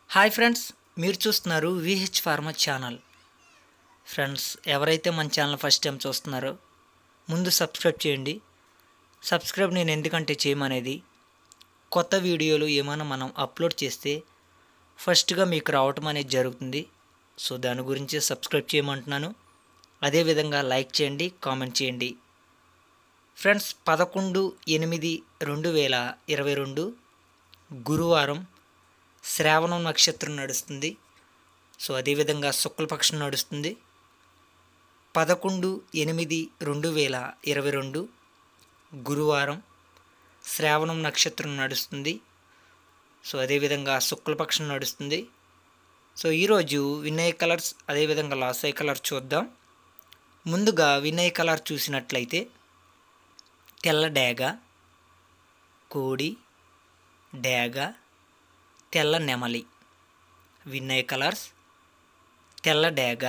hi friends మీరు చూస్తున్నారు VH pharma channel friends ఎవరైతే మన ఛానల్ ఫస్ట్ టైం చూస్తున్నారో ముందు సబ్స్క్రైబ్ చేయండి సబ్స్క్రైబ్ నేను ఎందుకంటే చేయమనేది కొత్త వీడియోలు ఏమైనా మనం అప్లోడ్ చేస్తే ఫస్ట్గా మీకు రావటం అనేది జరుగుతుంది సో దాని గురించి సబ్స్క్రైబ్ చేయమంటున్నాను అదేవిధంగా లైక్ చేయండి కామెంట్ చేయండి ఫ్రెండ్స్ పదకొండు ఎనిమిది రెండు వేల ఇరవై రెండు గురువారం శ్రావణం నక్షత్రం నడుస్తుంది సో అదేవిధంగా శుక్లపక్షం నడుస్తుంది పదకొండు ఎనిమిది రెండు వేల ఇరవై రెండు గురువారం శ్రావణం నక్షత్రం నడుస్తుంది సో అదేవిధంగా శుక్లపక్షం నడుస్తుంది సో ఈరోజు వినయ్ కలర్స్ అదేవిధంగా లాసై కలర్ చూద్దాం ముందుగా వినయ్ కలర్ చూసినట్లయితే తెల్ల డేగ కోడి డేగ తెల్ల నెమలి వినయ్ కలర్స్ తెల్ల డేగ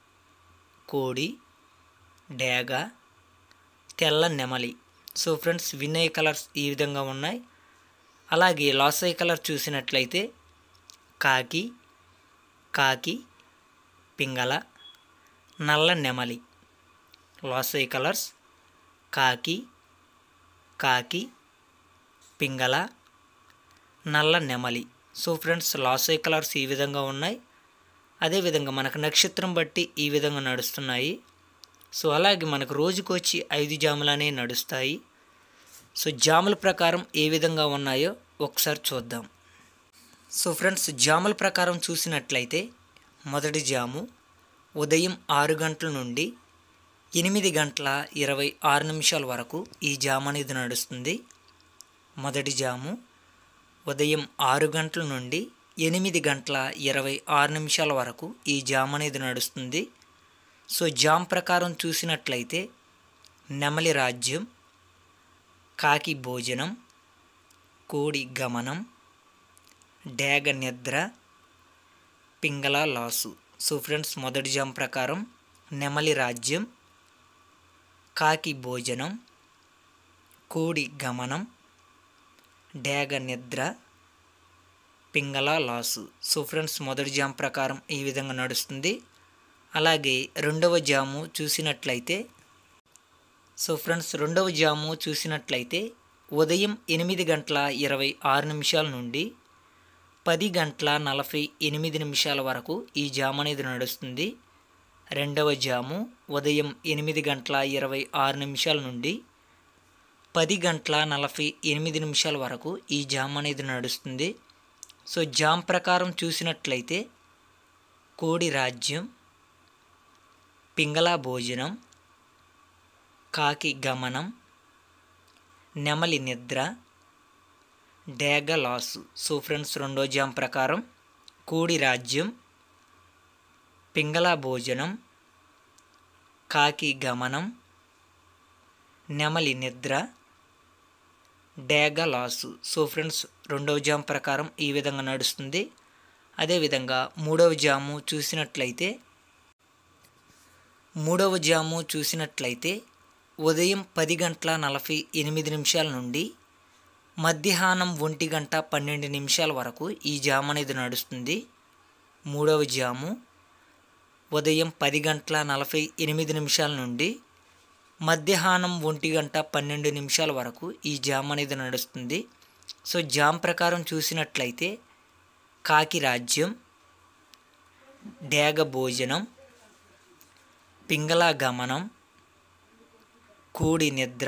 కోడి డేగ తెల్ల నెమలి సో ఫ్రెండ్స్ వినయ్ కలర్స్ ఈ విధంగా ఉన్నాయి అలాగే లాసై కలర్ చూసినట్లయితే కాకి కాకి పింగళ నల్ల నెమలి లాసై కలర్స్ కాకి కాకి పింగళ నల్ల నెమలి సో ఫ్రెండ్స్ లాసై కలర్స్ ఈ విధంగా ఉన్నాయి అదేవిధంగా మనకు నక్షత్రం బట్టి ఈ విధంగా నడుస్తున్నాయి సో అలాగే మనకు రోజుకు వచ్చి ఐదు జాములనే నడుస్తాయి సో జాముల ప్రకారం ఏ విధంగా ఉన్నాయో ఒకసారి చూద్దాం సో ఫ్రెండ్స్ జాముల ప్రకారం చూసినట్లయితే మొదటి జాము ఉదయం ఆరు గంటల నుండి ఎనిమిది గంటల ఇరవై ఆరు నిమిషాల వరకు ఈ జాము అనేది నడుస్తుంది మొదటి జాము ఉదయం ఆరు గంటల నుండి ఎనిమిది గంటల ఇరవై ఆరు నిమిషాల వరకు ఈ జామ్ అనేది నడుస్తుంది సో జామ్ ప్రకారం చూసినట్లయితే నెమలి రాజ్యం కాకి భోజనం కోడి గమనం డేగ నిద్ర పింగళ లాసు సో ఫ్రెండ్స్ మొదటి జామ్ ప్రకారం నెమలి రాజ్యం కాకి భోజనం కోడి గమనం డేగ నిద్ర పింగళ లాసు సో ఫ్రెండ్స్ మొదటి జామ్ ప్రకారం ఈ విధంగా నడుస్తుంది అలాగే రెండవ జాము చూసినట్లయితే సో ఫ్రెండ్స్ రెండవ జాము చూసినట్లయితే ఉదయం ఎనిమిది గంటల ఇరవై ఆరు నిమిషాల నుండి పది గంటల నలభై ఎనిమిది నిమిషాల వరకు ఈ జాము అనేది నడుస్తుంది రెండవ జాము ఉదయం ఎనిమిది గంటల ఇరవై ఆరు నిమిషాల నుండి పది గంటల నలభై ఎనిమిది నిమిషాల వరకు ఈ జామ్ అనేది నడుస్తుంది సో జామ్ ప్రకారం చూసినట్లయితే కోడి రాజ్యం పింగళ భోజనం కాకి గమనం నెమలి నిద్ర డేగ లాసు సో ఫ్రెండ్స్ రెండో జామ్ ప్రకారం కోడి రాజ్యం పింగళ భోజనం కాకి గమనం నెమలి నిద్ర డేగ లాసు సో ఫ్రెండ్స్ రెండవ జామ్ ప్రకారం ఈ విధంగా నడుస్తుంది అదేవిధంగా మూడవ జాము చూసినట్లయితే మూడవ జాము చూసినట్లయితే ఉదయం పది గంటల నలభై ఎనిమిది నిమిషాల నుండి మధ్యాహ్నం ఒంటి గంట పన్నెండు నిమిషాల వరకు ఈ జాము అనేది నడుస్తుంది మూడవ జాము ఉదయం పది గంటల నలభై ఎనిమిది నిమిషాల నుండి మధ్యాహ్నం ఒంటి గంట పన్నెండు నిమిషాల వరకు ఈ జామ్ అనేది నడుస్తుంది సో జామ్ ప్రకారం చూసినట్లయితే కాకి రాజ్యం డేగ భోజనం పింగళ గమనం కోడి నిద్ర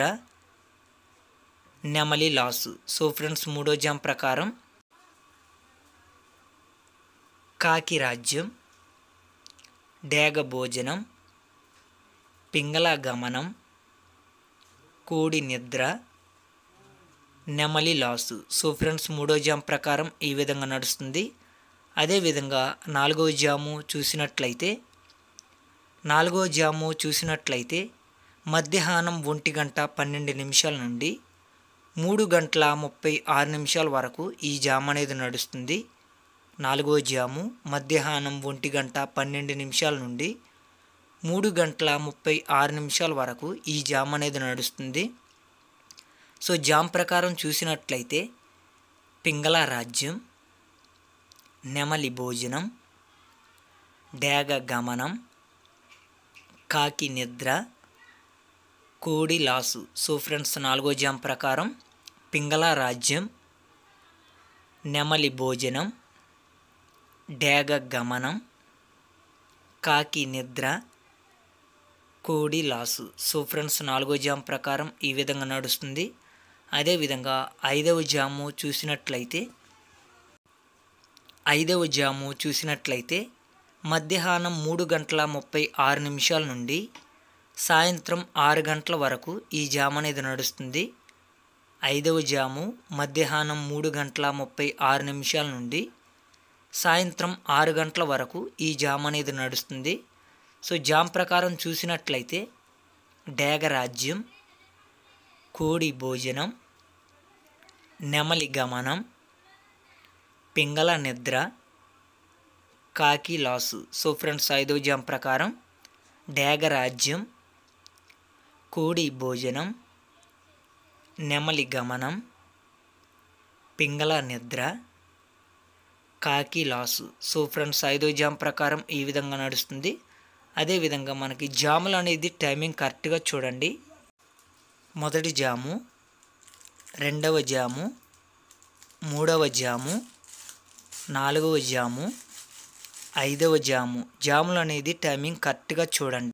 నెమలి లాసు సో ఫ్రెండ్స్ మూడో జామ్ ప్రకారం కాకి రాజ్యం డేగ భోజనం పింగళ గమనం కోడి నిద్ర నెమలి లాసు సో ఫ్రెండ్స్ మూడో జామ్ ప్రకారం ఈ విధంగా నడుస్తుంది అదేవిధంగా నాలుగో జాము చూసినట్లయితే నాలుగో జాము చూసినట్లయితే మధ్యాహ్నం ఒంటి గంట పన్నెండు నిమిషాల నుండి మూడు గంటల ముప్పై ఆరు నిమిషాల వరకు ఈ జామ్ అనేది నడుస్తుంది నాలుగో జాము మధ్యాహ్నం ఒంటి గంట పన్నెండు నిమిషాల నుండి మూడు గంటల ముప్పై ఆరు నిమిషాల వరకు ఈ జామ్ అనేది నడుస్తుంది సో జామ్ ప్రకారం చూసినట్లయితే పింగళ రాజ్యం నెమలి భోజనం డేగ గమనం కాకి నిద్ర కోడి లాసు సో ఫ్రెండ్స్ నాలుగో జామ్ ప్రకారం పింగళ రాజ్యం నెమలి భోజనం డేగ గమనం కాకి నిద్ర కోడి లాసు సో ఫ్రెండ్స్ నాలుగో జామ్ ప్రకారం ఈ విధంగా నడుస్తుంది అదేవిధంగా ఐదవ జాము చూసినట్లయితే ఐదవ జాము చూసినట్లయితే మధ్యాహ్నం మూడు గంటల ముప్పై ఆరు నిమిషాల నుండి సాయంత్రం ఆరు గంటల వరకు ఈ జామ్ అనేది నడుస్తుంది ఐదవ జాము మధ్యాహ్నం మూడు గంటల ముప్పై ఆరు నిమిషాల నుండి సాయంత్రం ఆరు గంటల వరకు ఈ జామ్ అనేది నడుస్తుంది సో జామ్ ప్రకారం చూసినట్లయితే డేగరాజ్యం కోడి భోజనం నెమలి గమనం పింగళ నిద్ర కాకి లాసు సో ఫ్రెండ్స్ ఐదో జామ్ ప్రకారం డేగరాజ్యం కోడి భోజనం నెమలి గమనం పింగళ నిద్ర కాకి లాసు సో ఫ్రెండ్స్ ఐదో జామ్ ప్రకారం ఈ విధంగా నడుస్తుంది అదేవిధంగా మనకి జాములు అనేది టైమింగ్ కరెక్ట్గా చూడండి మొదటి జాము రెండవ జాము మూడవ జాము నాలుగవ జాము ఐదవ జాము జాములు అనేది టైమింగ్ కరెక్ట్గా చూడండి